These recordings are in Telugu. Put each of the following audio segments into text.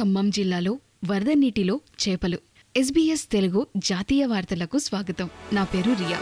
ఖమ్మం జిల్లాలో వరద నీటిలో చేపలు ఎస్బీఎస్ తెలుగు జాతీయ వార్తలకు స్వాగతం నా పేరు రియా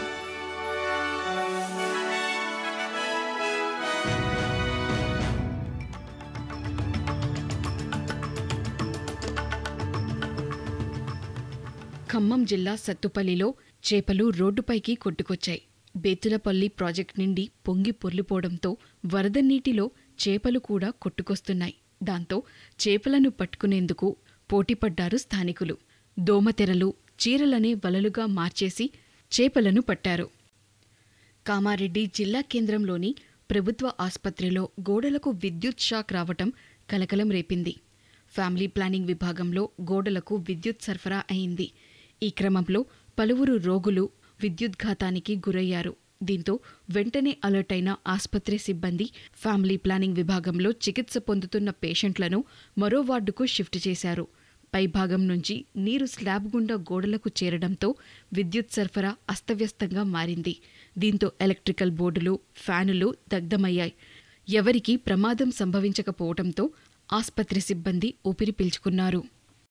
ఖమ్మం జిల్లా సత్తుపల్లిలో చేపలు రోడ్డుపైకి కొట్టుకొచ్చాయి బేతులపల్లి ప్రాజెక్ట్ నుండి పొంగి పొర్లిపోవడంతో వరద నీటిలో చేపలు కూడా కొట్టుకొస్తున్నాయి దాంతో చేపలను పట్టుకునేందుకు పోటీపడ్డారు స్థానికులు దోమతెరలు చీరలనే వలలుగా మార్చేసి చేపలను పట్టారు కామారెడ్డి జిల్లా కేంద్రంలోని ప్రభుత్వ ఆస్పత్రిలో గోడలకు విద్యుత్ షాక్ రావటం కలకలం రేపింది ఫ్యామిలీ ప్లానింగ్ విభాగంలో గోడలకు విద్యుత్ సరఫరా అయింది ఈ క్రమంలో పలువురు రోగులు విద్యుద్ఘాతానికి గురయ్యారు దీంతో వెంటనే అలర్ట్ అయిన ఆస్పత్రి సిబ్బంది ఫ్యామిలీ ప్లానింగ్ విభాగంలో చికిత్స పొందుతున్న పేషెంట్లను మరో వార్డుకు షిఫ్ట్ చేశారు పైభాగం నుంచి నీరు స్లాబ్ గుండా గోడలకు చేరడంతో విద్యుత్ సరఫరా అస్తవ్యస్తంగా మారింది దీంతో ఎలక్ట్రికల్ బోర్డులు ఫ్యానులు దగ్ధమయ్యాయి ఎవరికీ ప్రమాదం సంభవించకపోవడంతో ఆస్పత్రి సిబ్బంది ఊపిరి పీల్చుకున్నారు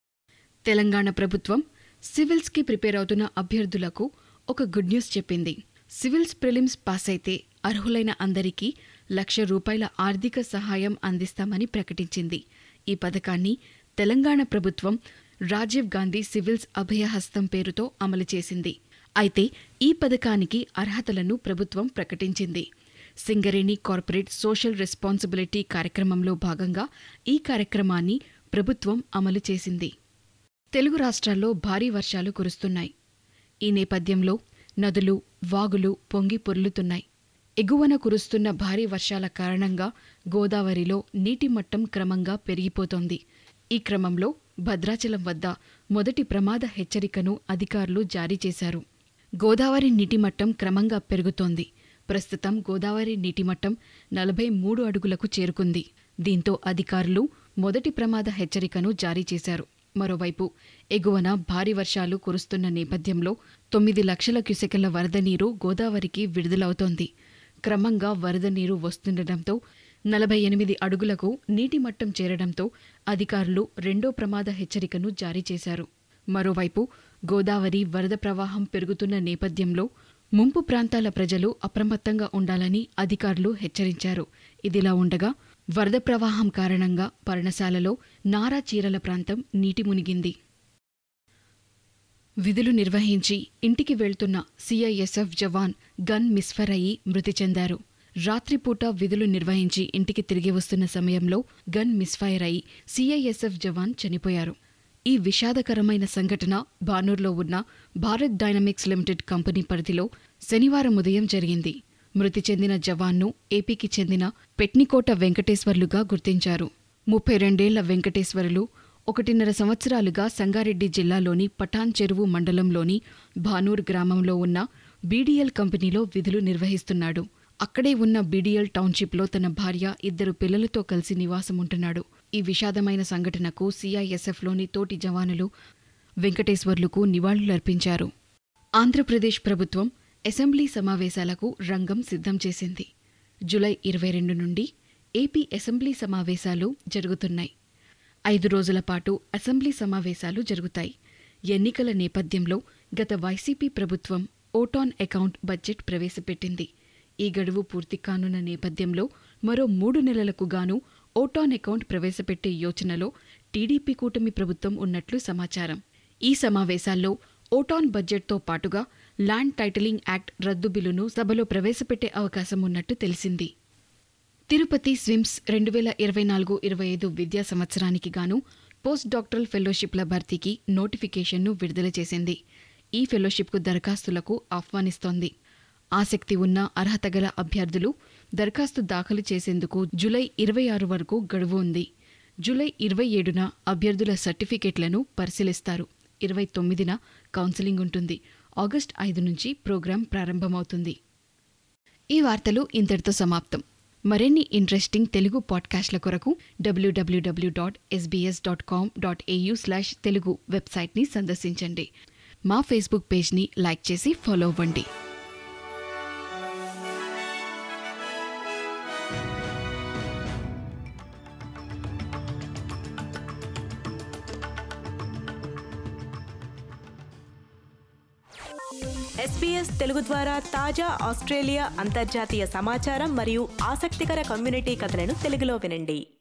తెలంగాణ ప్రభుత్వం సివిల్స్కి ప్రిపేర్ అవుతున్న అభ్యర్థులకు ఒక గుడ్ న్యూస్ చెప్పింది సివిల్స్ ప్రిలిమ్స్ పాస్ అయితే అర్హులైన అందరికీ లక్ష రూపాయల ఆర్థిక సహాయం అందిస్తామని ప్రకటించింది ఈ పథకాన్ని తెలంగాణ ప్రభుత్వం రాజీవ్ గాంధీ సివిల్స్ అభయహస్తం పేరుతో అమలు చేసింది అయితే ఈ పథకానికి అర్హతలను ప్రభుత్వం ప్రకటించింది సింగరేణి కార్పొరేట్ సోషల్ రెస్పాన్సిబిలిటీ కార్యక్రమంలో భాగంగా ఈ కార్యక్రమాన్ని ప్రభుత్వం అమలు చేసింది తెలుగు రాష్ట్రాల్లో భారీ వర్షాలు కురుస్తున్నాయి ఈ నేపథ్యంలో నదులు వాగులు పొంగి పొర్లుతున్నాయి ఎగువన కురుస్తున్న భారీ వర్షాల కారణంగా గోదావరిలో నీటి మట్టం క్రమంగా పెరిగిపోతోంది ఈ క్రమంలో భద్రాచలం వద్ద మొదటి ప్రమాద హెచ్చరికను అధికారులు జారీ చేశారు గోదావరి నీటిమట్టం క్రమంగా పెరుగుతోంది ప్రస్తుతం గోదావరి నీటిమట్టం నలభై మూడు అడుగులకు చేరుకుంది దీంతో అధికారులు మొదటి ప్రమాద హెచ్చరికను జారీ చేశారు మరోవైపు ఎగువన భారీ వర్షాలు కురుస్తున్న నేపథ్యంలో తొమ్మిది లక్షల క్యూసెకల వరద నీరు గోదావరికి విడుదలవుతోంది క్రమంగా వరద నీరు వస్తుండటంతో నలభై ఎనిమిది అడుగులకు నీటి మట్టం చేరడంతో అధికారులు రెండో ప్రమాద హెచ్చరికను జారీ చేశారు మరోవైపు గోదావరి వరద ప్రవాహం పెరుగుతున్న నేపథ్యంలో ముంపు ప్రాంతాల ప్రజలు అప్రమత్తంగా ఉండాలని అధికారులు హెచ్చరించారు ఇదిలా ఉండగా వరద ప్రవాహం కారణంగా పర్ణశాలలో నారా చీరల ప్రాంతం నీటి మునిగింది విధులు నిర్వహించి ఇంటికి వెళ్తున్న సిఐఎస్ఎఫ్ జవాన్ గన్ మిస్ఫర్ అయి మృతి చెందారు రాత్రిపూట విధులు నిర్వహించి ఇంటికి తిరిగి వస్తున్న సమయంలో గన్ మిస్ఫైర్ అయి సిఐఎస్ఎఫ్ జవాన్ చనిపోయారు ఈ విషాదకరమైన సంఘటన బానూర్లో ఉన్న భారత్ డైనమిక్స్ లిమిటెడ్ కంపెనీ పరిధిలో శనివారం ఉదయం జరిగింది మృతి చెందిన జవాన్ను ఏపీకి చెందిన పెట్నికోట వెంకటేశ్వర్లుగా గుర్తించారు ముప్పై రెండేళ్ల వెంకటేశ్వరులు ఒకటిన్నర సంవత్సరాలుగా సంగారెడ్డి జిల్లాలోని పటాన్ చెరువు మండలంలోని భానూర్ గ్రామంలో ఉన్న బీడీఎల్ కంపెనీలో విధులు నిర్వహిస్తున్నాడు అక్కడే ఉన్న బీడీఎల్ టౌన్షిప్లో తన భార్య ఇద్దరు పిల్లలతో కలిసి నివాసముంటున్నాడు ఈ విషాదమైన సంఘటనకు సీఐఎస్ఎఫ్లోని తోటి జవానులు వెంకటేశ్వర్లుకు నివాళులర్పించారు ఆంధ్రప్రదేశ్ ప్రభుత్వం అసెంబ్లీ సమావేశాలకు రంగం సిద్ధం చేసింది జులై ఇరవై రెండు నుండి ఏపీ అసెంబ్లీ సమావేశాలు జరుగుతున్నాయి ఐదు రోజుల పాటు అసెంబ్లీ సమావేశాలు జరుగుతాయి ఎన్నికల నేపథ్యంలో గత వైసీపీ ప్రభుత్వం ఓటాన్ అకౌంట్ బడ్జెట్ ప్రవేశపెట్టింది ఈ గడువు పూర్తి కానున్న నేపథ్యంలో మరో మూడు నెలలకు గాను ఓటాన్ అకౌంట్ ప్రవేశపెట్టే యోచనలో టీడీపీ కూటమి ప్రభుత్వం ఉన్నట్లు సమాచారం ఈ సమావేశాల్లో ఓటాన్ బడ్జెట్తో పాటుగా ల్యాండ్ టైటిలింగ్ యాక్ట్ రద్దు బిల్లును సభలో ప్రవేశపెట్టే అవకాశం ఉన్నట్టు తెలిసింది తిరుపతి స్విమ్స్ రెండు వేల ఇరవై నాలుగు ఇరవై ఐదు విద్యా సంవత్సరానికి గాను పోస్ట్ డాక్టరల్ ఫెలోషిప్ల భర్తీకి నోటిఫికేషన్ను విడుదల చేసింది ఈ ఫెలోషిప్కు దరఖాస్తులకు ఆహ్వానిస్తోంది ఆసక్తి ఉన్న అర్హత గల అభ్యర్థులు దరఖాస్తు దాఖలు చేసేందుకు జులై ఇరవై ఆరు వరకు గడువు ఉంది జులై ఇరవై ఏడున అభ్యర్థుల సర్టిఫికెట్లను పరిశీలిస్తారు ఇరవై తొమ్మిదిన కౌన్సిలింగ్ ఉంటుంది ఆగస్ట్ ఐదు నుంచి ప్రోగ్రాం ప్రారంభమవుతుంది ఈ వార్తలు ఇంతటితో సమాప్తం మరిన్ని ఇంట్రెస్టింగ్ తెలుగు పాడ్కాస్ట్ల కొరకు డబ్ల్యూడబ్ల్యూడబ్ల్యూ dot SBS dot com dot AU slash Telugu వెబ్సైట్ని సందర్శించండి మా ఫేస్బుక్ పేజ్ని లైక్ చేసి ఫాలో అవ్వండి ఎస్పీఎస్ తెలుగు ద్వారా తాజా ఆస్ట్రేలియా అంతర్జాతీయ సమాచారం మరియు ఆసక్తికర కమ్యూనిటీ కథలను తెలుగులో వినండి